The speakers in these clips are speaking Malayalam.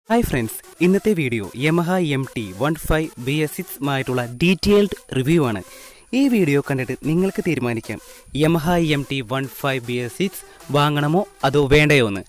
ഹായ് ഫ്രണ്ട്സ് ഇന്നത്തെ video Yamaha M T one five B S സിക്സുമായിട്ടുള്ള ഡീറ്റെയിൽഡ് റിവ്യൂ ആണ് ഈ വീഡിയോ കണ്ടിട്ട് നിങ്ങൾക്ക് തീരുമാനിക്കാം Yamaha M T one five B S six വാങ്ങണമോ അതോ വേണ്ടയോ എന്ന്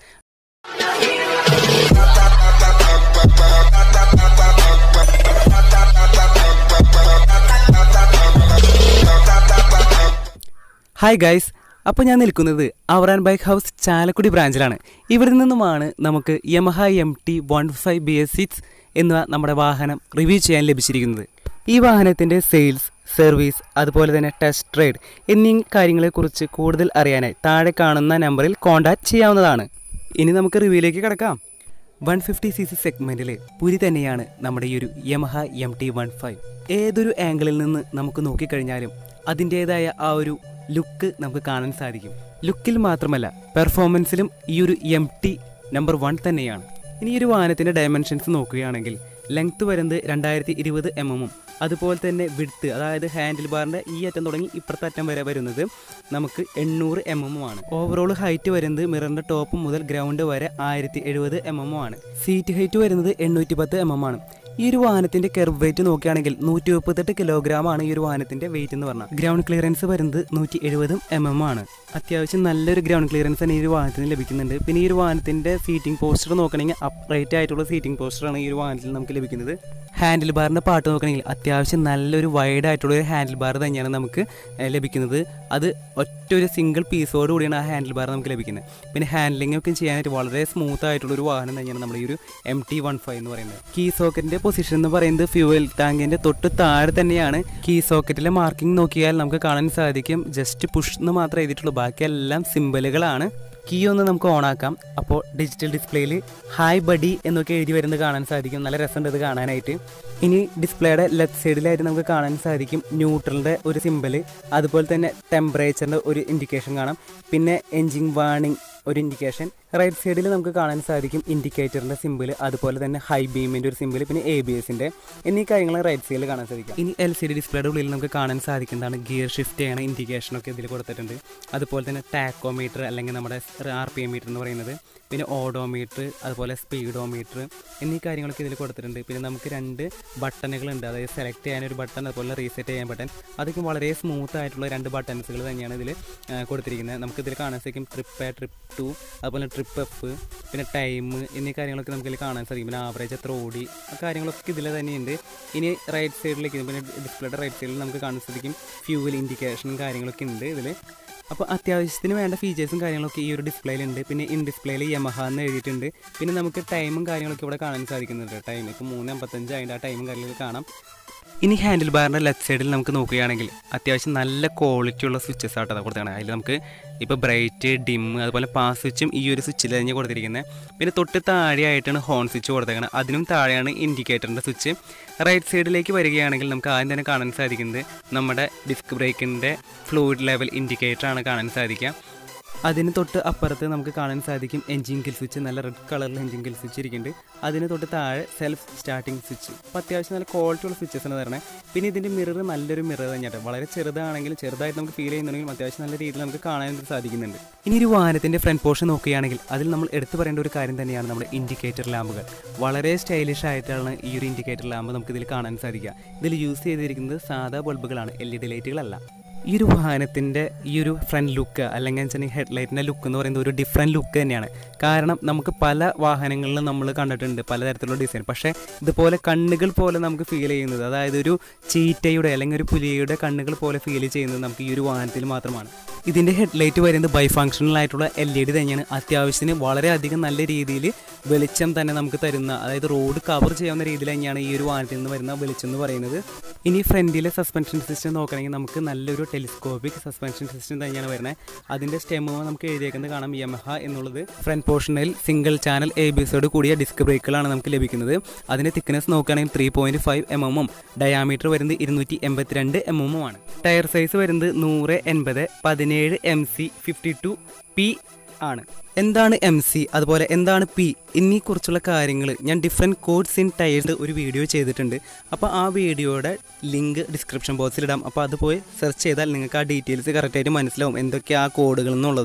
ഹായ് ഗൈസ് അപ്പോൾ ഞാൻ നിൽക്കുന്നത് അവറാൻ ബൈക്ക് ഹൗസ് ചാലക്കുടി ബ്രാഞ്ചിലാണ് ഇവിടെ നിന്നുമാണ് നമുക്ക് Yamaha M T one five B S six എന്ന നമ്മുടെ വാഹനം റിവ്യൂ ചെയ്യാൻ ലഭിച്ചിരിക്കുന്നത് ഈ വാഹനത്തിൻ്റെ സെയിൽസ് സർവീസ് അതുപോലെ തന്നെ ടെസ്റ്റ് റൈഡ് എന്നീ കാര്യങ്ങളെക്കുറിച്ച് കൂടുതൽ അറിയാനായി താഴെ കാണുന്ന നമ്പറിൽ കോൺടാക്ട് ചെയ്യാവുന്നതാണ് ഇനി നമുക്ക് റിവ്യൂയിലേക്ക് കിടക്കാം വൺ ഫിഫ്റ്റി സി സി സെഗ്മെൻറ്റിലെ പുലി തന്നെയാണ് നമ്മുടെ ഈ ഒരു Yamaha M T one five ഏതൊരു ആംഗിളിൽ നിന്ന് നമുക്ക് നോക്കിക്കഴിഞ്ഞാലും അതിൻ്റേതായ ആ ഒരു ലുക്ക് നമുക്ക് കാണാൻ സാധിക്കും ലുക്കിൽ മാത്രമല്ല പെർഫോമൻസിലും ഈ ഒരു എം ടി നമ്പർ വൺ തന്നെയാണ് ഇനി ഈ ഒരു വാഹനത്തിൻ്റെ ഡയമെൻഷൻസ് നോക്കുകയാണെങ്കിൽ ലെങ്ത് വരുന്നത് രണ്ടായിരത്തി ഇരുപത് എം എമ്മും അതുപോലെ തന്നെ വിഡ്ത്ത് അതായത് ഹാൻഡിൽ ബാറിൻ്റെ ഈ അറ്റം തുടങ്ങി ഇപ്പുറത്തെ അറ്റം വരെ വരുന്നത് നമുക്ക് എണ്ണൂറ് എം എമ്മും ആണ് ഓവറോൾ ഹൈറ്റ് വരുന്നത് മിററിൻ്റെ ടോപ്പ് മുതൽ ഗ്രൗണ്ട് വരെ ആയിരത്തി എഴുപത് എം എമ്മും ആണ് സീറ്റ് ഹൈറ്റ് വരുന്നത് എണ്ണൂറ്റി പത്ത് എം എം ആണ് ഈ ഒരു വാഹനത്തിന്റെ കെർവ് വെയിറ്റ് നോക്കുകയാണെങ്കിൽ നൂറ്റി മുപ്പത്തെട്ട് കിലോഗ്രാം ആണ് ഈ ഒരു വാഹനത്തിന്റെ വെയിറ്റ് എന്ന് പറഞ്ഞാൽ ഗ്രൗണ്ട് ക്ലിയറൻസ് വരുന്നത് നൂറ്റി എഴുപതും എം എം ആണ് അത്യാവശ്യം നല്ലൊരു ഗ്രൗണ്ട് ക്ലിയറൻസ് തന്നെ ഈ ഒരു വാഹനത്തിന് ലഭിക്കുന്നുണ്ട് പിന്നെ ഈ ഒരു വാഹനത്തിന്റെ സീറ്റിംഗ് പോസ്റ്റർ നോക്കണമെങ്കിൽ അപ്രൈറ്റ് ആയിട്ടുള്ള സീറ്റിംഗ് പോസ്റ്ററാണ് ഈ ഒരു വാഹനത്തിൽ നമുക്ക് ലഭിക്കുന്നത് ഹാൻഡിൽ ബാറിന്റെ പാട്ട് നോക്കണമെങ്കിൽ അത്യാവശ്യം നല്ലൊരു വൈഡ് ആയിട്ടുള്ള ഒരു ഹാൻഡിൽ ബാർ തന്നെയാണ് നമുക്ക് ഏഹ്, ലഭിക്കുന്നത് അത് ഒറ്റ ഒരു സിംഗിൾ പീസോട് കൂടിയാണ് ആ ഹാൻഡിൽ ബാർ നമുക്ക് ലഭിക്കുന്നത് പിന്നെ ഹാൻഡ്ലിംഗ് ഒക്കെ ചെയ്യാനായിട്ട് വളരെ സ്മൂത്ത് ആയിട്ടുള്ള ഒരു വാഹനം തന്നെയാണ് നമ്മുടെ ഈ ഒരു എം ടി വൺ ഫൈവ് എന്ന് പറയുന്നത് കീ സോക്കറ്റിന്റെ പൊസിഷൻ എന്ന് പറയുന്നത് ഫ്യൂവൽ ടാങ്കിന്റെ തൊട്ട് താഴെ തന്നെയാണ് കീ സോക്കറ്റിലെ മാർക്കിംഗ് നോക്കിയാൽ നമുക്ക് കാണാൻ സാധിക്കും ജസ്റ്റ് പുഷ് എന്ന് മാത്രമേ എഴുതിയിട്ടുള്ളൂ ബാക്കിയെല്ലാം സിമ്പലുകളാണ് കീ ഒന്ന് നമുക്ക് ഓണാക്കാം അപ്പോൾ ഡിജിറ്റൽ ഡിസ്പ്ലേയിൽ ഹായ് ബഡി എന്നൊക്കെ എഴുതി വരുന്നത് കാണാൻ സാധിക്കും നല്ല രസമുണ്ട് ഇത് കാണാനായിട്ട് ഇനി ഡിസ്പ്ലേയുടെ ലെഫ്റ്റ് സൈഡിലായിട്ട് നമുക്ക് കാണാൻ സാധിക്കും ന്യൂട്രലിൻ്റെ ഒരു സിമ്പൽ അതുപോലെ തന്നെ ടെമ്പറേച്ചറിൻ്റെ ഒരു ഇൻഡിക്കേഷൻ കാണാം പിന്നെ എൻജിൻ വാണിംഗ് ഒരു ഇൻഡിക്കേഷൻ റൈറ്റ് സൈഡിൽ നമുക്ക് കാണാൻ സാധിക്കും ഇൻഡിക്കേറ്ററിൻ്റെ സിമ്പിൾ അതുപോലെ തന്നെ ഹൈ ബീമിൻ്റെ ഒരു സിമ്പിൾ പിന്നെ എ ബി എസിൻ്റെ എന്നീ കാര്യങ്ങൾ റൈറ്റ് സൈഡിൽ കാണാൻ സാധിക്കും ഇനി എൽ സി ഡി ഡിസ്പ്ലേയുടെ ഉള്ളിൽ നമുക്ക് കാണാൻ സാധിക്കുന്നതാണ് ഗിയർ ഷിഫ്റ്റ് ചെയ്യണ ഇൻഡിക്കേഷനൊക്കെ ഇതിൽ കൊടുത്തിട്ടുണ്ട് അതുപോലെ തന്നെ ടാക്കോമീറ്റർ അല്ലെങ്കിൽ നമ്മുടെ ആർ പി എം മീറ്റർ എന്ന് പറയുന്നത് പിന്നെ ഓഡോമീറ്റർ അതുപോലെ സ്പീഡോമീറ്റർ എന്നീ കാര്യങ്ങളൊക്കെ ഇതിൽ കൊടുത്തിട്ടുണ്ട് പിന്നെ നമുക്ക് രണ്ട് ബട്ടണുകളുണ്ട് അതായത് സെലക്ട് ചെയ്യാൻ ഒരു ബട്ടൺ അതുപോലെ റീസെറ്റ് ചെയ്യാൻ ബട്ടൺ അതൊക്കെ വളരെ സ്മൂത്ത് ആയിട്ടുള്ള രണ്ട് ബട്ടൺസുകൾ തന്നെയാണ് ഇതിൽ കൊടുത്തിരിക്കുന്നത് നമുക്ക് ഇതിൽ കാണാൻ സാധിക്കും ട്രിപ്പ് എ ട്രിപ്പ് ടു അതുപോലെ ട്രിപ്പ് എഫ് പിന്നെ ടൈം എന്നീ കാര്യങ്ങളൊക്കെ നമുക്ക് ഇതിൽ കാണാൻ സാധിക്കും പിന്നെ ആവറേജ് എത്ര ഓടി ആ കാര്യങ്ങളൊക്കെ ഇതിൽ തന്നെയുണ്ട് ഇനി റൈറ്റ് സൈഡിലേക്ക് പിന്നെ ഡിസ്പ്ലേയുടെ റൈറ്റ് സൈഡിൽ നമുക്ക് കാണാൻ സാധിക്കും ഫ്യൂവൽ ഇൻഡിക്കേഷനും കാര്യങ്ങളൊക്കെ ഉണ്ട് ഇതിൽ അപ്പോൾ അത്യാവശ്യത്തിന് വേണ്ട ഫീച്ചേഴ്സും കാര്യങ്ങളൊക്കെ ഈ ഒരു ഡിസ്പ്ലേയിലുണ്ട് പിന്നെ ഇൻ ഡിസ്പ്ലേയിൽ യമഹ എന്ന് എഴുതിയിട്ടുണ്ട് പിന്നെ നമുക്ക് ടൈമും കാര്യങ്ങളൊക്കെ ഇവിടെ കാണാൻ സാധിക്കുന്നുണ്ട് ടൈം ഇപ്പോൾ മൂന്ന് അമ്പത്തഞ്ച് അതിൻ്റെ ആ ടൈമും കാര്യങ്ങളൊക്കെ കാണാം ഇനി ഹാൻഡിൽ ബാറിൻ്റെ ലെഫ്റ്റ് സൈഡിൽ നമുക്ക് നോക്കുകയാണെങ്കിൽ അത്യാവശ്യം നല്ല ക്വാളിറ്റി ഉള്ള സ്വിച്ചസ് ആട്ടോ കൊടുത്താണ് അതിൽ നമുക്ക് ഇപ്പോൾ ബ്രൈറ്റ് ഡിം അതുപോലെ പാസ് സ്വിച്ചും ഈ ഒരു സ്വിച്ചിൽ തന്നെ കൊടുത്തിരിക്കുന്നത് പിന്നെ തൊട്ട് താഴെയായിട്ടാണ് ഹോൺ സ്വിച്ച് കൊടുത്തേക്കുന്നത് അതിനും താഴെയാണ് ഇൻഡിക്കേറ്ററിൻ്റെ സ്വിച്ച് റൈറ്റ് സൈഡിലേക്ക് വരികയാണെങ്കിൽ നമുക്ക് ആദ്യം തന്നെ കാണാൻ സാധിക്കുന്നത് നമ്മുടെ ഡിസ്ക് ബ്രേക്കിൻ്റെ ഫ്ലൂയിഡ് ലെവൽ ഇൻഡിക്കേറ്റർ ആണ് കാണാൻ സാധിക്കുക അതിന് തൊട്ട് അപ്പുറത്ത് നമുക്ക് കാണാൻ സാധിക്കും എൻജിൻ കിൽ സ്വിച്ച് നല്ല റെഡ് കളറിൽ എൻജിൻ കിൽ സ്വിച്ച് ഇരിക്കുന്നുണ്ട് അതിന് തൊട്ട് താഴെ സെൽഫ് സ്റ്റാർട്ടിംഗ് സ്വിച്ച് അപ്പോൾ അത്യാവശ്യം നല്ല ക്വാളിറ്റി ഉള്ള സ്വിച്ചസ് ആണ് തരണേ പിന്നെ ഇതിൻ്റെ മിറർ നല്ലൊരു മിറർ തന്നെയാണ് വളരെ ചെറുതാണെങ്കിലും ചെറുതായിട്ട് നമുക്ക് ഫീൽ ചെയ്യുന്നുണ്ടെങ്കിലും അത്യാവശ്യം നല്ല രീതിയിൽ നമുക്ക് കാണാനായിട്ട് സാധിക്കുന്നുണ്ട് ഇനി ഒരു വാഹനത്തിൻ്റെ ഫ്രണ്ട് പോർഷൻ നോക്കുകയാണെങ്കിൽ അതിൽ നമ്മൾ എടുത്തു പറയേണ്ട ഒരു കാര്യം തന്നെയാണ് നമ്മുടെ ഇൻഡിക്കേറ്റർ ലാമ്പുകൾ വളരെ സ്റ്റൈലിഷ് ആയിട്ടാണ് ഈ ഒരു ഇൻഡിക്കേറ്റർ ലാമ്പ് നമുക്ക് ഇതിൽ കാണാൻ സാധിക്കുക ഇതിൽ യൂസ് ചെയ്തിരിക്കുന്നത് സാധാ ബൾബുകളാണ് എൽ ഇ ഡി ലൈറ്റുകളല്ല ഈ ഒരു വാഹനത്തിൻ്റെ ഈ ഒരു ഫ്രണ്ട് ലുക്ക് അല്ലെങ്കിൽ വെച്ചിട്ടുണ്ടെങ്കിൽ ഹെഡ്ലൈറ്റിൻ്റെ ലുക്ക് എന്ന് പറയുന്നത് ഒരു ഡിഫറെൻറ്റ് ലുക്ക് തന്നെയാണ് കാരണം നമുക്ക് പല വാഹനങ്ങളിലും നമ്മൾ കണ്ടിട്ടുണ്ട് പലതരത്തിലുള്ള ഡിസൈൻ പക്ഷേ ഇതുപോലെ കണ്ണുകൾ പോലെ നമുക്ക് ഫീൽ ചെയ്യുന്നത് അതായത് ഒരു ചീറ്റയുടെ അല്ലെങ്കിൽ ഒരു പുലിയുടെ കണ്ണുകൾ പോലെ ഫീൽ ചെയ്യുന്നത് നമുക്ക് ഈ ഒരു വാഹനത്തിൽ മാത്രമാണ് ഇതിൻ്റെ ഹെഡ്ലൈറ്റ് വരുന്നത് ബൈ ഫങ്ഷണൽ ആയിട്ടുള്ള എൽ ഇ ഡി തന്നെയാണ് അത്യാവശ്യത്തിന് വളരെയധികം നല്ല രീതിയിൽ വെളിച്ചം തന്നെ നമുക്ക് തരുന്ന അതായത് റോഡ് കവർ ചെയ്യാവുന്ന രീതിയിൽ തന്നെയാണ് ഈ ഒരു വാഹനത്തിൽ നിന്ന് വരുന്ന വെളിച്ചം എന്ന് പറയുന്നത് ഇനി ഫ്രണ്ടിലെ സസ്പെൻഷൻ സിസ്റ്റം നോക്കണമെങ്കിൽ നമുക്ക് നല്ലൊരു ടെലിസ്കോപ്പിക് സസ്പെൻഷൻ സിസ്റ്റം തന്നെയാണ് വരുന്നത് അതിൻ്റെ സ്റ്റെമോ നമുക്ക് എഴുതിയേക്കുന്നത് കാണാം യമഹ എന്നുള്ളത് ഫ്രണ്ട് പോർഷനിൽ സിംഗിൾ ചാനൽ എ ബി സോട് കൂടിയ ഡിസ്ക് ബ്രേക്കുകളാണ് നമുക്ക് ലഭിക്കുന്നത് അതിൻ്റെ തിക്നെസ് നോക്കുകയാണെങ്കിൽ ത്രീ പോയിൻറ്റ് ഫൈവ് എം എമ്മും ഡയാമീറ്റർ വരുന്നത് ഇരുന്നൂറ്റി എൺപത്തിരണ്ട് എം എമ്മും ആണ് ടയർ സൈസ് വരുന്നത് നൂറ് എൺപത് പതിനേഴ് M C fifty two P ആണ് എന്താണ് എം സി അതുപോലെ എന്താണ് പി എന്നീ കുറിച്ചുള്ള കാര്യങ്ങൾ ഞാൻ ഡിഫറെൻറ്റ് കോഡ്സ് ഇൻ ടൈൽഡ് ഒരു വീഡിയോ ചെയ്തിട്ടുണ്ട് അപ്പോൾ ആ വീഡിയോയുടെ ലിങ്ക് ഡിസ്ക്രിപ്ഷൻ ബോക്സിൽ ഇടാം അപ്പോൾ അത് പോയി സെർച്ച് ചെയ്താൽ നിങ്ങൾക്ക് ആ ഡീറ്റെയിൽസ് കറക്റ്റായിട്ട് മനസ്സിലാവും എന്തൊക്കെയാണ് ആ കോഡുകൾ എന്നുള്ളത്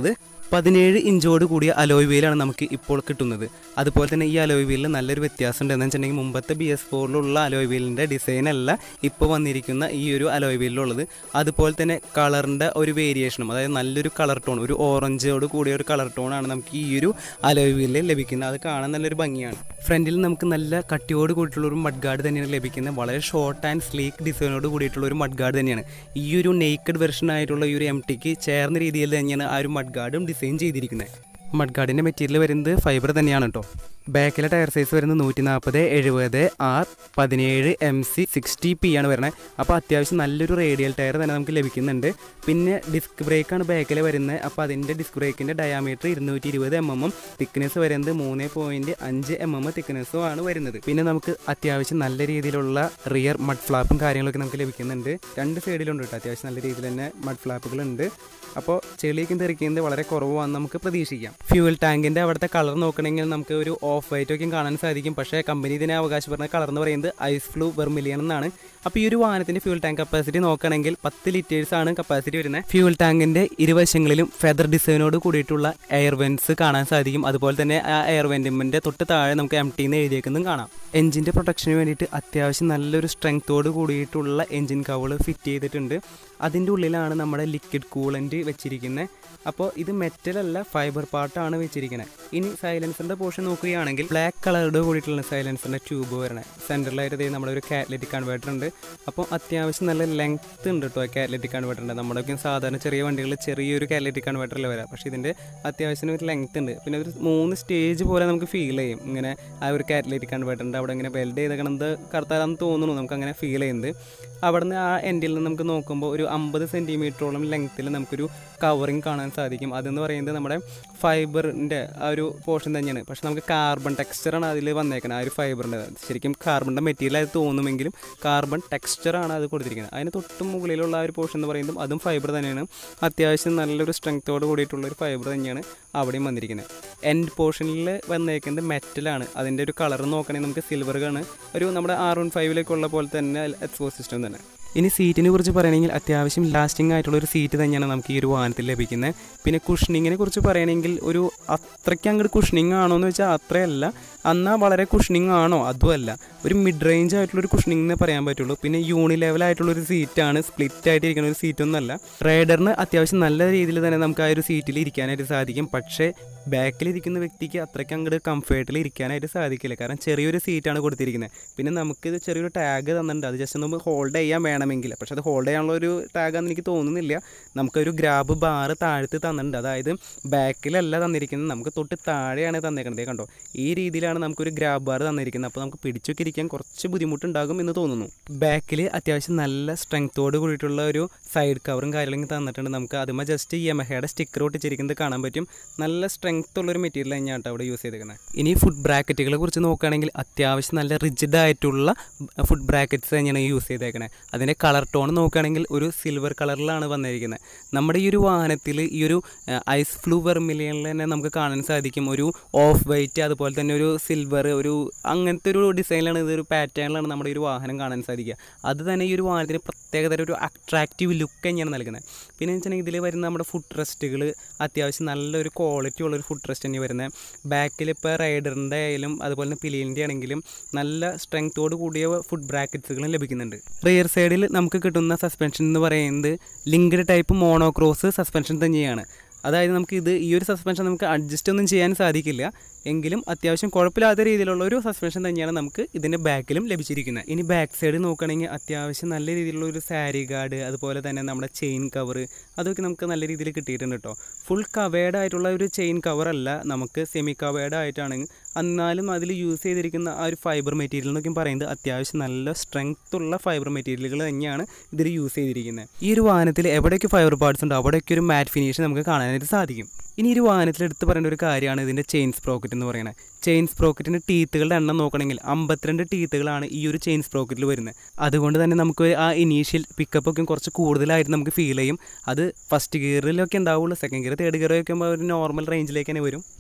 പതിനേഴ് ഇഞ്ചോട് കൂടിയ അലോയ് വീലാണ് നമുക്ക് ഇപ്പോൾ കിട്ടുന്നത് അതുപോലെ തന്നെ ഈ അലോയ് വീലിൽ നല്ലൊരു വ്യത്യാസം ഉണ്ട് എന്ന് വെച്ചിട്ടുണ്ടെങ്കിൽ മുമ്പത്തെ ബി എസ് ഫോറിലുള്ള അലോയ് വീലിൻ്റെ ഡിസൈൻ അല്ല ഇപ്പോൾ വന്നിരിക്കുന്ന ഈ ഒരു അലോയ് വീലിലുള്ളത് അതുപോലെ തന്നെ കളറിൻ്റെ ഒരു വേരിയേഷനും അതായത് നല്ലൊരു കളർ ടോൺ ഒരു ഓറഞ്ചോട് കൂടിയ ഒരു കളർ ടോണാണ് നമുക്ക് ഈ ഒരു അലോയ് വീലിൽ ലഭിക്കുന്നത് അത് കാണാൻ നല്ലൊരു ഭംഗിയാണ് ഫ്രണ്ടിൽ നമുക്ക് നല്ല കട്ടിയോട് കൂടിയിട്ടുള്ള ഒരു മഡ് ഗാർഡ് തന്നെയാണ് ലഭിക്കുന്നത് വളരെ ഷോർട്ട് ആൻഡ് സ്ലീക്ക് ഡിസൈനോട് കൂടിയിട്ടുള്ള ഒരു മഡ് ഗാർഡ് തന്നെയാണ് ഈ ഒരു നെയ്ക്കഡ് വെർഷൻ ആയിട്ടുള്ള ഈ ഒരു എം ടിക്ക് ചേർന്ന രീതിയിൽ തന്നെയാണ് ആ ഒരു മഡ് ഗാർഡും ഡിസൈൻ ചെയ്തിരിക്കുന്നത് മഡ് ഗാർഡിൻ്റെ മെറ്റീരിയൽ വരുന്നത് ഫൈബർ തന്നെയാണ് കേട്ടോ ബാക്കിലെ ടയർ സൈസ് വരുന്നത് നൂറ്റി നാൽപ്പത് എഴുപത് ആർ പതിനേഴ് എം സി സിക്സ്റ്റി പി ആണ് വരുന്നത് അപ്പോൾ അത്യാവശ്യം നല്ലൊരു റേഡിയൽ ടയർ തന്നെ നമുക്ക് ലഭിക്കുന്നുണ്ട് പിന്നെ ഡിസ്ക് ബ്രേക്കാണ് ബാക്കിൽ വരുന്നത് അപ്പോൾ അതിൻ്റെ ഡിസ്ക് ബ്രേക്കിൻ്റെ ഡയാമീറ്റർ ഇരുന്നൂറ്റി ഇരുപത് എം എമ്മും തിക്നെസ് വരുന്നത് മൂന്ന് പോയിൻറ്റ് അഞ്ച് എം എം തിക്നെസ്സും ആണ് വരുന്നത് പിന്നെ നമുക്ക് അത്യാവശ്യം നല്ല രീതിയിലുള്ള റിയർ മഡ് ഫ്ലാപ്പും കാര്യങ്ങളൊക്കെ നമുക്ക് ലഭിക്കുന്നുണ്ട് രണ്ട് സൈഡിലുണ്ട് കേട്ടോ അത്യാവശ്യം നല്ല രീതിയിൽ തന്നെ മഡ് ഫ്ലാപ്പുകളുണ്ട് അപ്പോൾ ചെളിയൊക്കെ തെറിക്കുന്നത് വളരെ കുറവാണെന്ന് നമുക്ക് പ്രതീക്ഷിക്കാം ഫ്യൂവൽ ടാങ്കിൻ്റെ അവിടുത്തെ കളർ നോക്കണമെങ്കിൽ നമുക്ക് ഒരു ഓഫ് വൈറ്റ് ഒക്കെ കാണാൻ സാധിക്കും പക്ഷേ കമ്പനി ഇതിനെ അവകാശപ്പെടുന്ന കളർ എന്ന് പറയുന്നത് ഐസ് ഫ്ലൂ വെർമിലിയൻ എന്നാണ് അപ്പോൾ ഈ ഒരു വാഹനത്തിൻ്റെ ഫ്യൂൽ ടാങ്ക് കപ്പാസിറ്റി നോക്കുകയാണെങ്കിൽ പത്ത് ലിറ്റേഴ്സ് ആണ് കപ്പാസിറ്റി വരുന്നത് ഫ്യൂൽ ടാങ്കിൻ്റെ ഇരുവശങ്ങളിലും ഫെദർ ഡിസൈനോട് കൂടിയിട്ടുള്ള എയർ വെൻസ് കാണാൻ സാധിക്കും അതുപോലെ തന്നെ ആ എയർ വെൻറ്റിൻ്റെ തൊട്ട് താഴെ നമുക്ക് എം ടിന്ന് എഴുതിയേക്കുന്നതും കാണാം എഞ്ചിൻ്റെ പ്രൊട്ടക്ഷന് വേണ്ടിയിട്ട് അത്യാവശ്യം നല്ലൊരു സ്ട്രെങ്ത്തോട് കൂടിയിട്ടുള്ള എഞ്ചിൻ കവള് ഫിറ്റ് ചെയ്തിട്ടുണ്ട് അതിൻ്റെ ഉള്ളിലാണ് നമ്മുടെ ലിക്വിഡ് കൂളൻ്റ് വെച്ചിരിക്കുന്നത് അപ്പോൾ ഇത് മെറ്റലല്ല ഫൈബർ പാർട്ടാണ് വെച്ചിരിക്കുന്നത് ഇനി സൈലൻസറിൻ്റെ പോർഷൻ നോക്കുകയാണെങ്കിൽ ബ്ലാക്ക് കളറോട് കൂടിയിട്ടുള്ള സൈലൻസറിൻ്റെ ട്യൂബ് വരണത് സെൻറ്ററിലായിട്ട് ഇതേ നമ്മുടെ ഒരു കാറ്റലറ്റിക് കൺവേർട്ടർ ഉണ്ട് അപ്പോൾ അത്യാവശ്യം നല്ല ലെങ്ത് ഉണ്ട് കേട്ടോ കാറ്റലറ്റിക് കൺവേർട്ടറിൻ്റെ നമ്മുടെയൊക്കെ സാധാരണ ചെറിയ വണ്ടികളിൽ ചെറിയൊരു കാറ്റലറ്റിക് കൺവേർട്ടറിൽ വരാം പക്ഷേ ഇതിൻ്റെ അത്യാവശ്യം ഒരു ലെങ്ത് ഉണ്ട് പിന്നെ ഒരു മൂന്ന് സ്റ്റേജ് പോലെ നമുക്ക് ഫീൽ ചെയ്യും ഇങ്ങനെ ആ ഒരു കാറ്റലറ്റിക് കൺവേർട്ടറിൻ്റെ അവിടെ ഇങ്ങനെ വെൽഡ് ചെയ്തേക്കണത് കറുത്താലാന്ന് തോന്നുന്നു നമുക്ക് അങ്ങനെ ഫീൽ ചെയ്യുന്നത് അവിടുന്ന് ആ എൻഡിൽ നിന്ന് നമുക്ക് നോക്കുമ്പോൾ ഒരു അമ്പത് സെൻറ്റിമീറ്ററോളം ലെങ്ത്തിൽ നമുക്കൊരു കവറിങ് കാണാൻ സാധിക്കും അതെന്ന് പറയുന്നത് നമ്മുടെ ഫൈബറിൻ്റെ ആ ഒരു പോർഷൻ തന്നെയാണ് പക്ഷെ നമുക്ക് കാർബൺ ടെക്സ്ചറാണ് അതിൽ വന്നേക്കുന്നത് ആ ഒരു ഫൈബറിൻ്റെ ശരിക്കും കാർബണിൻ്റെ മെറ്റീരിയൽ അത് തോന്നുമെങ്കിലും കാർബൺ ടെക്സ്ചറാണ് അത് കൊടുത്തിരിക്കുന്നത് അതിന് തൊട്ട് മുകളിലുള്ള ആ ഒരു പോർഷൻ എന്ന് പറയുന്നത് അതും ഫൈബർ തന്നെയാണ് അത്യാവശ്യം നല്ലൊരു സ്ട്രെങ്ത്തോട് കൂടിയിട്ടുള്ള ഒരു ഫൈബർ തന്നെയാണ് അവിടെയും വന്നിരിക്കുന്നത് എൻഡ് പോർഷനിൽ വന്നേക്കുന്നത് മെറ്റലാണ് അതിൻ്റെ ഒരു കളർ നോക്കണമെങ്കിൽ നമുക്ക് സിൽവർ ആണ് ഒരു നമ്മുടെ ആർ വൺ ഫൈവിലേക്കുള്ള പോലെ തന്നെ എക്സ്പോ സിസ്റ്റം തന്നെ ഇനി സീറ്റിനെ കുറിച്ച് പറയുകയാണെങ്കിൽ അത്യാവശ്യം ലാസ്റ്റിംഗ് ആയിട്ടുള്ള ഒരു സീറ്റ് തന്നെയാണ് നമുക്ക് ഈ ഒരു വാഹനത്തിൽ ലഭിക്കുന്നത് പിന്നെ കുഷനിങ്ങിനെ കുറിച്ച് പറയുകയാണെങ്കിൽ ഒരു അത്രയ്ക്ക് അങ്ങോട്ട് കുഷനിങ് ആണോ എന്ന് വെച്ചാൽ അത്രയല്ല എന്നാൽ വളരെ കുഷനിങ് ആണോ അതുമല്ല ഒരു മിഡ് റേഞ്ച് ആയിട്ടുള്ള ഒരു കുഷനിങ് എന്നേ പറയാൻ പറ്റുള്ളൂ പിന്നെ യൂണി ലെവൽ ആയിട്ടുള്ള ഒരു സീറ്റാണ് സ്പ്ലിറ്റ് ആയിട്ട് ഇരിക്കുന്ന ഒരു സീറ്റൊന്നുമല്ല റൈഡറിന് അത്യാവശ്യം നല്ല രീതിയിൽ തന്നെ നമുക്ക് ആ ഒരു സീറ്റിൽ ഇരിക്കാനായിട്ട് സാധിക്കും പക്ഷേ ബാക്കിലിരിക്കുന്ന വ്യക്തിക്ക് അത്രയ്ക്ക് അങ്ങോട്ട് കംഫർട്ടിൽ ഇരിക്കാനായിട്ട് സാധിക്കില്ല കാരണം ചെറിയൊരു സീറ്റാണ് കൊടുത്തിരിക്കുന്നത് പിന്നെ നമുക്കിത് ചെറിയൊരു ടാഗ് തന്നിട്ടുണ്ട് അത് ജസ്റ്റ് ഒന്ന് ഹോൾഡ് ചെയ്യാൻ വേണമെങ്കിൽ പക്ഷെ അത് ഹോൾഡ് ചെയ്യാനുള്ള ഒരു ടാഗാന്ന് എനിക്ക് തോന്നുന്നില്ല നമുക്കൊരു ഗ്രാബ് ബാറ് താഴ്ത്ത് തന്നിട്ടുണ്ട് അതായത് ബാക്കിലല്ല തന്നിരിക്കുന്നത് നമുക്ക് തൊട്ട് താഴെയാണ് തന്നേക്കുന്നത് കണ്ടോ ഈ രീതിയിലാണ് നമുക്കൊരു ഗ്രാബ് ബാർ തന്നിരിക്കുന്നത് അപ്പോൾ നമുക്ക് പിടിച്ചൊക്കെ ഇരിക്കാൻ കുറച്ച് ബുദ്ധിമുട്ടുണ്ടാകും എന്ന് തോന്നുന്നു ബാക്കിൽ അത്യാവശ്യം നല്ല സ്ട്രെങ്ത്തോട് കൂടിയിട്ടുള്ള ഒരു സൈഡ് കവറും കാര്യങ്ങളും തന്നിട്ടുണ്ട് നമുക്ക് അതുമ്പോൾ ജസ്റ്റ് യമഹയുടെ സ്റ്റിക്കർ ഒട്ടിച്ചിരിക്കുന്നത് കാണാൻ പറ്റും നല്ല സ്ട്രെങ്ത് ഉള്ളൊരു മെറ്റീരിയൽ തന്നെയാണ് കേട്ടോ അവിടെ യൂസ് ചെയ്തേക്കുന്നത് ഇനി ഫുഡ് ബ്രാക്കറ്റുകളെ കുറിച്ച് നോക്കുകയാണെങ്കിൽ അത്യാവശ്യം നല്ല റിജിഡ് ആയിട്ടുള്ള ഫുഡ് ബ്രാക്കറ്റ്സ് തന്നെയാണ് യൂസ് ചെയ്തേക്കുന്നത് അതിൻ്റെ കളർ ടോൺ നോക്കുകയാണെങ്കിൽ ഒരു സിൽവർ കളറിലാണ് വന്നിരിക്കുന്നത് നമ്മുടെ ഈ ഒരു വാഹനത്തിൽ ഈ ഒരു ഐസ് ഫ്ലൂ വെർമിലിയനിൽ തന്നെ നമുക്ക് കാണാൻ സാധിക്കും ഒരു ഓഫ് വൈറ്റ് അതുപോലെ തന്നെ ഒരു സിൽവർ ഒരു അങ്ങനത്തെ ഒരു ഡിസൈനിലാണ് ഇതൊരു പാറ്റേണിലാണ് നമ്മുടെ ഈ ഒരു വാഹനം കാണാൻ സാധിക്കുക അത് തന്നെ ഈ ഒരു വാഹനത്തിന് പ്രത്യേകതര ഒരു അട്രാക്റ്റീവ് ലുക്ക് തന്നെയാണ് നൽകുന്നത് പിന്നെ വെച്ചിട്ടുണ്ടെങ്കിൽ ഇതിൽ വരുന്ന നമ്മുടെ ഫുഡ് റെസ്റ്റുകൾ അത്യാവശ്യം നല്ലൊരു ക്വാളിറ്റി ഉള്ളൊരു ഫുഡ് റെസ്റ്റ് തന്നെ വരുന്നത് ബാക്കിൽ ഇപ്പോൾ റൈഡറിൻ്റെ ആയാലും അതുപോലെ തന്നെ പിലീൻ്റെ ആണെങ്കിലും നല്ല സ്ട്രെങ്ത്തോട് കൂടിയ ഫുഡ് ബ്രാക്കറ്റ്സുകളും ലഭിക്കുന്നുണ്ട് റിയർ സൈഡിൽ നമുക്ക് കിട്ടുന്ന സസ്പെൻഷൻ എന്ന് പറയുന്നത് ലിങ്ക്ഡ് ടൈപ്പ് മോണോക്രോസ് സസ്പെൻഷൻ തന്നെയാണ് അതായത് നമുക്ക് ഇത് ഈ ഒരു സസ്പെൻഷൻ നമുക്ക് അഡ്ജസ്റ്റ് ഒന്നും ചെയ്യാൻ സാധിക്കില്ല എങ്കിലും അത്യാവശ്യം കുഴപ്പമില്ലാത്ത രീതിയിലുള്ള ഒരു സസ്പെൻഷൻ തന്നെയാണ് നമുക്ക് ഇതിൻ്റെ ബാക്കിലും ലഭിച്ചിരിക്കുന്നത് ഇനി ബാക്ക് സൈഡ് നോക്കുകയാണെങ്കിൽ അത്യാവശ്യം നല്ല രീതിയിലുള്ള ഒരു സാരി ഗാർഡ് അതുപോലെ തന്നെ നമ്മുടെ ചെയിൻ കവർ അതൊക്കെ നമുക്ക് നല്ല രീതിയിൽ കിട്ടിയിട്ടുണ്ട് കേട്ടോ ഫുൾ കവേർഡ് ആയിട്ടുള്ള ഒരു ചെയിൻ കവർ അല്ല നമുക്ക് സെമി കവേർഡ് ആയിട്ടാണ് എന്നാലും അതിൽ യൂസ് ചെയ്തിരിക്കുന്ന ആ ഒരു ഫൈബർ മെറ്റീരിയൽ എന്നൊക്കെ പറയുന്നത് അത്യാവശ്യം നല്ല സ്ട്രെങ്ത് ഉള്ള ഫൈബർ മെറ്റീരിയലുകൾ തന്നെയാണ് ഇതിൽ യൂസ് ചെയ്തിരിക്കുന്നത് ഈ ഒരു വാഹനത്തിൽ എവിടെയൊക്കെ ഫൈബർ പാർട്സ് ഉണ്ടോ അവിടെയൊക്കെ ഒരു മാറ്റ് ഫിനിഷ് നമുക്ക് കാണാനായിട്ട് സാധിക്കും ഇനി ഈ ഒരു വാഹനത്തിൽ എടുത്ത് പറയേണ്ട ഒരു കാര്യമാണ് ഇതിൻ്റെ ചെയിൻ സ്പ്രോക്കറ്റ് എന്ന് പറയുന്നത് ചെയിൻ സ്പ്രോക്കറ്റിൻ്റെ ടീത്തുകളുടെ എണ്ണം നോക്കണമെങ്കിൽ അമ്പത്തിരണ്ട് ടീത്തുകളാണ് ഈ ഒരു ചെയിൻ സ്പ്രോക്കറ്റിൽ വരുന്നത് അതുകൊണ്ട് തന്നെ നമുക്ക് ആ ഇനീഷ്യൽ പിക്കപ്പ് ഒക്കെ കുറച്ച് കൂടുതലായിട്ട് നമുക്ക് ഫീൽ ചെയ്യും അത് ഫസ്റ്റ് ഗിയറിലൊക്കെ ഉണ്ടാവുള്ളൂ സെക്കൻഡ് ഗിയർ തേർഡ് ഗിയർ ഒക്കെ ആകുമ്പോൾ ഒരു നോർമൽ റേഞ്ചിലേക്ക് തന്നെ വരും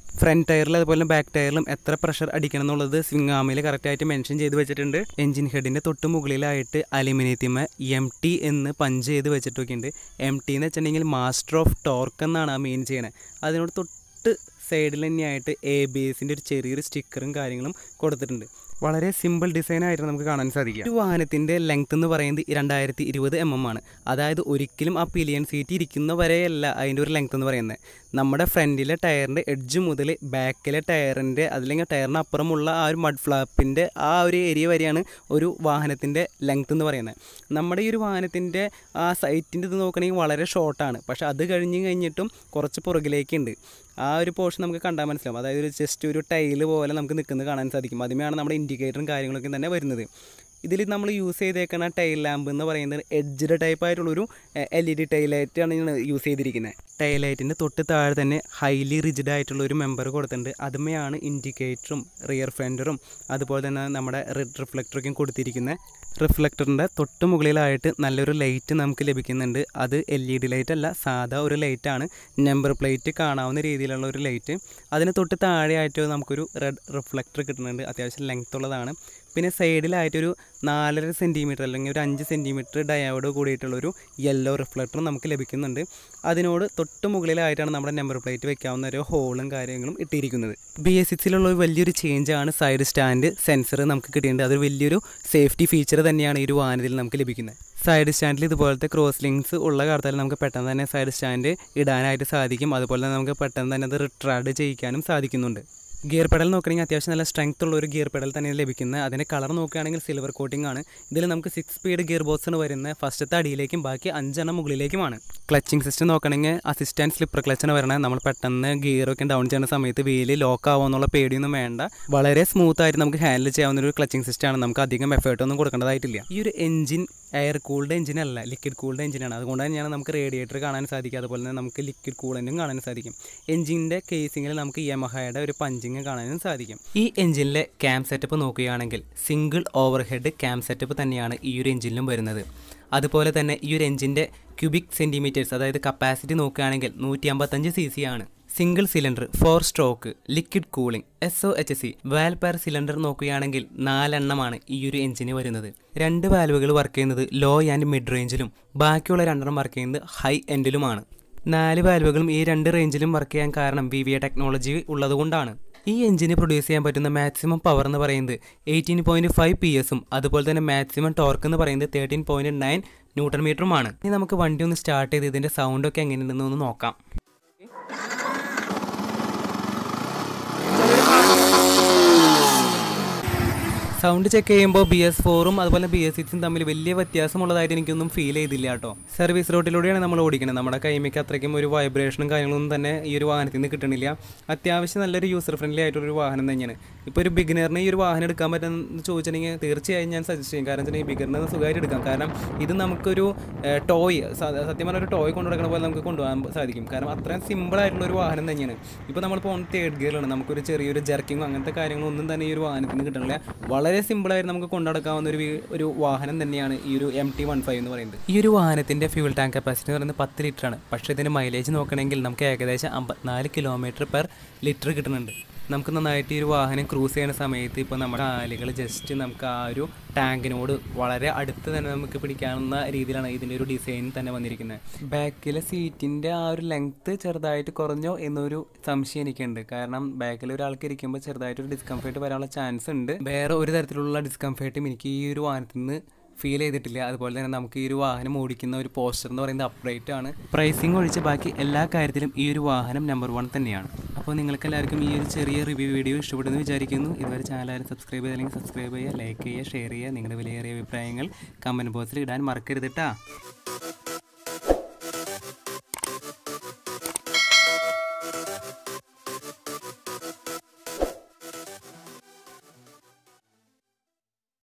ഫ്രണ്ട് ടയറിൽ അതുപോലെ ബാക്ക് ടയറിലും എത്ര പ്രഷർ അടിക്കണം എന്നുള്ളത് സ്വിംഗ് ആമിൽ കറക്റ്റായിട്ട് മെൻഷൻ ചെയ്ത് വെച്ചിട്ടുണ്ട് എഞ്ചിൻ ഹെഡിൻ്റെ തൊട്ട് മുകളിലായിട്ട് അലുമിനിയത്തിമ എം ടി എന്ന് പഞ്ച് ചെയ്ത് വെച്ചിട്ടൊക്കെ ഉണ്ട് എം ടി എന്ന് വെച്ചിട്ടുണ്ടെങ്കിൽ മാസ്റ്റർ ഓഫ് ടോർക്ക് എന്നാണ് ആ മെയിൻ ചെയ്യണത് അതിനോട് തൊട്ട് സൈഡിൽ തന്നെയായിട്ട് എ ബി എസിൻ്റെ ഒരു ചെറിയൊരു സ്റ്റിക്കറും കാര്യങ്ങളും കൊടുത്തിട്ടുണ്ട് വളരെ സിമ്പിൾ ഡിസൈൻ ആയിട്ട് നമുക്ക് കാണാൻ സാധിക്കും ഒരു വാഹനത്തിൻ്റെ ലെങ്ത് എന്ന് പറയുന്നത് രണ്ടായിരത്തി ഇരുപത് എം എം ആണ് അതായത് ഒരിക്കലും ആ പിലിയൻ സീറ്റ് ഇരിക്കുന്ന വരെയല്ല അതിൻ്റെ ഒരു ലെങ്ത് എന്ന് പറയുന്നത് നമ്മുടെ ഫ്രണ്ടിലെ ടയറിൻ്റെ എഡ്ജ് മുതൽ ബാക്കിലെ ടയറിൻ്റെ അതല്ലെങ്കിൽ ടയറിന് അപ്പുറമുള്ള ആ ഒരു മഡ് ഫ്ലാപ്പിൻ്റെ ആ ഒരു ഏരിയ വരെയാണ് ഒരു വാഹനത്തിൻ്റെ ലെങ്ത് എന്ന് പറയുന്നത് നമ്മുടെ ഈ ഒരു വാഹനത്തിൻ്റെ ആ സൈറ്റിൻ്റെ ഇത് നോക്കണമെങ്കിൽ വളരെ ഷോർട്ടാണ് പക്ഷേ അത് കഴിഞ്ഞ് കഴിഞ്ഞിട്ടും കുറച്ച് പുറകിലേക്കുണ്ട് ആ ഒരു പോർഷൻ നമുക്ക് കണ്ടാൽ മനസ്സിലാവും അതായത് ഒരു ജസ്റ്റ് ഒരു ടൈല് പോലെ നമുക്ക് നിൽക്കുന്നത് കാണാൻ സാധിക്കും അതിന്മേലാണ് നമ്മുടെ ഇൻഡിക്കേറ്ററും കാര്യങ്ങളൊക്കെ തന്നെ വരുന്നത് ഇതിൽ നമ്മൾ യൂസ് ചെയ്തേക്കുന്ന ടൈൽ ലാമ്പ് എന്ന് പറയുന്നത് എഡ്ജ്ഡ് ടൈപ്പ് ആയിട്ടുള്ളൊരു എൽ ഇ ഡി ടൈലൈറ്റാണ് യൂസ് ചെയ്തിരിക്കുന്നത് ടൈലൈറ്റിൻ്റെ തൊട്ട് താഴെ തന്നെ ഹൈലി റിജിഡ് ആയിട്ടുള്ള ഒരു മെമ്പർ കൊടുത്തിട്ടുണ്ട് അതുമയാണ് ഇൻഡിക്കേറ്ററും റിയർ ഫെൻഡറും അതുപോലെ തന്നെ നമ്മുടെ റെഡ് റിഫ്ലക്ടറൊക്കെ കൊടുത്തിരിക്കുന്നത് റിഫ്ലക്ടറിൻ്റെ തൊട്ട് മുകളിലായിട്ട് നല്ലൊരു ലൈറ്റ് നമുക്ക് ലഭിക്കുന്നുണ്ട് അത് എൽ ഇ ഡി ലൈറ്റ് അല്ല സാധാ ഒരു ലൈറ്റാണ് നമ്പർ പ്ലേറ്റ് കാണാവുന്ന രീതിയിലുള്ള ഒരു ലൈറ്റ് അതിന് തൊട്ട് താഴെയായിട്ട് നമുക്കൊരു റെഡ് റിഫ്ലക്ടർ കിട്ടുന്നുണ്ട് അത്യാവശ്യം ലെങ്ത് ഉള്ളതാണ് പിന്നെ സൈഡിലായിട്ടൊരു നാലര സെൻറ്റിമീറ്റർ അല്ലെങ്കിൽ ഒരു അഞ്ച് സെൻറ്റിമീറ്റർ ഡയോഡ് കൂടിയിട്ടുള്ളൊരു യെല്ലോ റിഫ്ലക്ടർ നമുക്ക് ലഭിക്കുന്നുണ്ട് അതിനോട് തൊട്ട് മുകളിലായിട്ടാണ് നമ്മുടെ നമ്പർ പ്ലേറ്റ് വെക്കാവുന്ന ഒരു ഹോളും കാര്യങ്ങളും ഇട്ടിരിക്കുന്നത് ബി എസ് സിക്സിലുള്ള ഒരു വലിയൊരു ചേഞ്ചാണ് സൈഡ് സ്റ്റാൻഡ് സെൻസർ നമുക്ക് കിട്ടിയിട്ടുണ്ട് അതൊരു വലിയൊരു സേഫ്റ്റി ഫീച്ചർ തന്നെയാണ് ഈ ഒരു വാഹനത്തിൽ നമുക്ക് ലഭിക്കുന്നത് സൈഡ് സ്റ്റാൻഡിൽ ഇതുപോലത്തെ ക്രോസ് ലിങ്ക്സ് ഉള്ള കാലത്താൽ നമുക്ക് പെട്ടെന്ന് തന്നെ സൈഡ് സ്റ്റാൻഡ് ഇടാനായിട്ട് സാധിക്കും അതുപോലെ തന്നെ നമുക്ക് പെട്ടെന്ന് തന്നെ അത് റിട്രാഡ് ചെയ്യിക്കാനും സാധിക്കുന്നുണ്ട് ഗിയർ പെഡൽ നോക്കുകയാണെങ്കിൽ അത്യാവശ്യം നല്ല സ്ട്രെങ്ത് ഉള്ള ഒരു ഗിയർ പെഡൽ തന്നെയാണ് ലഭിക്കുന്നത് അതിൻ്റെ കളർ നോക്കുകയാണെങ്കിൽ സിൽവർ കോട്ടിംഗ് ആണ് ഇതിൽ നമുക്ക് സിക്സ് സ്പീഡ് ഗിയർ ബോക്സാണ് വരുന്നത് ഫസ്റ്റത്തെ അടിയിലേക്കും ബാക്കി അഞ്ചെണ്ണം മുകളിലേക്കുമാണ് ക്ലച്ചിങ് സിസ്റ്റം നോക്കുകയാണെങ്കിൽ അസിസ്റ്റൻറ്റ് സ്ലിപ്പർ ക്ലച്ചാണ് വരുന്നത് നമ്മൾ പെട്ടെന്ന് ഗിയറൊക്കെ ഡൗൺ ചെയ്യുന്ന സമയത്ത് വീല് ലോക്ക് ആവുമെന്നുള്ള പേടിയൊന്നും വേണ്ട വളരെ സ്മൂത്ത് ആയിട്ട് നമുക്ക് ഹാൻഡിൽ ചെയ്യാവുന്ന ഒരു ക്ലച്ചിങ് സിസ്റ്റമാണ് നമുക്ക് അധികം എഫേർട്ട് ഒന്നും കൊടുക്കേണ്ടതായിട്ടില്ല ഈ ഒരു എഞ്ചിൻ എയർ കൂൾഡ് എഞ്ചിൻ അല്ല ലിക്വിഡ് കൂൾഡ് എഞ്ചിനാണ് അതുകൊണ്ട് തന്നെയാണ് നമുക്ക് റേഡിയേറ്റർ കാണാൻ സാധിക്കും അതുപോലെ തന്നെ നമുക്ക് ലിക്വിഡ് കൂളൻറ്റും കാണാൻ സാധിക്കും എഞ്ചിൻ്റെ കേസിങ്ങിൽ നമുക്ക് യമഹയുടെ ഒരു പഞ്ചിങ് കാണാനും സാധിക്കും ഈ എഞ്ചിനിലെ ക്യാം സെറ്റപ്പ് നോക്കുകയാണെങ്കിൽ single over head cam setup തന്നെയാണ് ഈ ഒരു എഞ്ചിനിലും വരുന്നത് അതുപോലെ തന്നെ ഈ ഒരു എഞ്ചിൻ്റെ ക്യൂബിക് സെൻറ്റിമീറ്റേഴ്സ് അതായത് കപ്പാസിറ്റി നോക്കുകയാണെങ്കിൽ നൂറ്റി അമ്പത്തഞ്ച് സി സി ആണ് single cylinder four stroke liquid cooling S O H C valve per cylinder നോക്കുകയാണെങ്കിൽ നാലെണ്ണമാണ് ഈ ഒരു എഞ്ചിന് വരുന്നത് രണ്ട് വാൽവുകൾ വർക്ക് ചെയ്യുന്നത് ലോ ആൻഡ് മിഡ് റേഞ്ചിലും ബാക്കിയുള്ള രണ്ടെണ്ണം വർക്ക് ചെയ്യുന്നത് ഹൈ എൻഡിലുമാണ് നാല് വാൽവുകളും ഈ രണ്ട് റേഞ്ചിലും വർക്ക് ചെയ്യാൻ കാരണം വി വി എ ടെക്നോളജി ഉള്ളതുകൊണ്ടാണ് ഈ എഞ്ചിന് പ്രൊഡ്യൂസ് ചെയ്യാൻ പറ്റുന്ന മാക്സിമം പവർ എന്ന് പറയുന്നത് എയ്റ്റീൻ പോയിൻറ്റ് ഫൈവ് പി എസും അതുപോലെ തന്നെ മാക്സിമം ടോർക്ക് എന്ന് പറയുന്നത് തേർട്ടീൻ പോയിൻറ്റ് നയൻ ന്യൂട്ടൺ മീറ്ററുമാണ് ഇനി നമുക്ക് വണ്ടി ഒന്ന് സ്റ്റാർട്ട് ചെയ്ത് ഇതിൻ്റെ സൗണ്ടൊക്കെ എങ്ങനെയുണ്ടെന്ന് ഒന്ന് നോക്കാം സൗണ്ട് ചെക്ക് ചെയ്യുമ്പോൾ ബി എസ് ഫോറും അതുപോലെ ബി എസ് സിക്സും തമ്മിൽ വലിയ വ്യത്യാസമുള്ളതായിട്ട് എനിക്കൊന്നും ഫീൽ ചെയ്തില്ല കേട്ടോ സർവീസ് റോഡിലൂടെയാണ് നമ്മൾ ഓടിക്കുന്നത് നമ്മുടെ കൈമയ്ക്ക് അത്രയ്ക്കും ഒരു വൈബ്രേഷനും കാര്യങ്ങളൊന്നും തന്നെ ഈ ഒരു വാഹനത്തിൽ നിന്ന് കിട്ടണില്ല അത്യാവശ്യം നല്ലൊരു യൂസർ ഫ്രണ്ട്ലി ആയിട്ടുള്ളൊരു വാഹനം തന്നെയാണ് ഇപ്പോൾ ഒരു ബിഗിനറിന് ഈ ഒരു വാഹനം എടുക്കാൻ പറ്റുമെന്ന് ചോദിച്ചിട്ടുണ്ടെങ്കിൽ തീർച്ചയായും ഞാൻ സജസ്റ്റ് ചെയ്യും കാരണം വെച്ചിട്ടുണ്ടെങ്കിൽ ബിഗിനറിന് സുഖമായിട്ട് എടുക്കാം കാരണം ഇത് നമുക്കൊരു ടോയ് സത്യം പറഞ്ഞ ഒരു ടോയ് കൊണ്ടു നടക്കുന്ന പോലെ നമുക്ക് കൊണ്ടുപോകാൻ സാധിക്കും കാരണം അത്രയും സിമ്പിൾ ആയിട്ടുള്ള ഒരു വാഹനം തന്നെയാണ് ഇപ്പോൾ നമ്മൾ പോകുന്നത് തേർഡ് ഗിയറിലാണ് നമുക്കൊരു ചെറിയൊരു ജർക്കിങ്ങോ അങ്ങനത്തെ കാര്യങ്ങളൊന്നും തന്നെ ഈ ഒരു വാഹനത്തിന് കിട്ടണില്ല വളരെ സിമ്പിളായിട്ട് നമുക്ക് കൊണ്ടുനടക്കാവുന്ന ഒരു വി- ഒരു വാഹനം തന്നെയാണ് ഈ ഒരു എം ടി വൺ ഫൈവ് എന്ന് പറയുന്നത് ഈ ഒരു വാഹനത്തിൻ്റെ ഫ്യൂൽ ടാങ്ക് കപ്പാസിറ്റി എന്ന് പറയുന്നത് പത്ത് ലിറ്ററാണ് പക്ഷേ ഇതിൻ്റെ മൈലേജ് നോക്കണമെങ്കിൽ നമുക്ക് ഏകദേശം അമ്പത്തിനാല് കിലോമീറ്റർ പെർ ലിറ്റർ കിട്ടുന്നുണ്ട് നമുക്ക് നന്നായിട്ട് ഈ ഒരു വാഹനം ക്രൂസ് ചെയ്യുന്ന സമയത്ത് ഇപ്പോൾ നമ്മുടെ കാലുകൾ ജസ്റ്റ് നമുക്ക് ആ ഒരു ടാങ്കിനോട് വളരെ അടുത്ത് തന്നെ നമുക്ക് പിടിക്കാവുന്ന രീതിയിലാണ് ഇതിൻ്റെ ഒരു ഡിസൈൻ തന്നെ വന്നിരിക്കുന്നത് ബാക്കിലെ സീറ്റിൻ്റെ ആ ഒരു ലെങ്ത്ത് ചെറുതായിട്ട് കുറഞ്ഞോ എന്നൊരു സംശയം എനിക്കുണ്ട് കാരണം ബാക്കിൽ ഒരാൾക്ക് ഇരിക്കുമ്പോൾ ചെറുതായിട്ടൊരു ഡിസ്കംഫേർട്ട് വരാനുള്ള ചാൻസ് ഉണ്ട് വേറെ ഒരു തരത്തിലുള്ള ഡിസ്കംഫേർട്ടും എനിക്ക് ഈ ഒരു വാഹനത്തിൽ നിന്ന് ഫീൽ ചെയ്തിട്ടില്ല അതുപോലെ തന്നെ നമുക്ക് ഈ ഒരു വാഹനം ഓടിക്കുന്ന ഒരു പോസ്റ്റർ എന്ന് പറയുന്നത് അപ്ഡേറ്റ് ആണ് പ്രൈസിങ് ഒഴിച്ച് ബാക്കി എല്ലാ കാര്യത്തിലും ഈ ഒരു വാഹനം നമ്പർ വൺ തന്നെയാണ് അപ്പോൾ നിങ്ങൾക്ക് എല്ലാവർക്കും ഈ ഒരു ചെറിയ റിവ്യൂ വീഡിയോ ഇഷ്ടപ്പെടുന്നു വിചാരിക്കുന്നു ഇതുവരെ ചാനൽ സബ്സ്ക്രൈബ് ചെയ്തില്ലെങ്കിൽ സബ്സ്ക്രൈബ് ചെയ്യുക ലൈക്ക് ചെയ്യുക ഷെയർ ചെയ്യുക നിങ്ങളുടെ വിലയേറിയ അഭിപ്രായങ്ങൾ കമൻറ്റ് ബോക്സിൽ ഇടാൻ മറക്കരുത് കേട്ടോ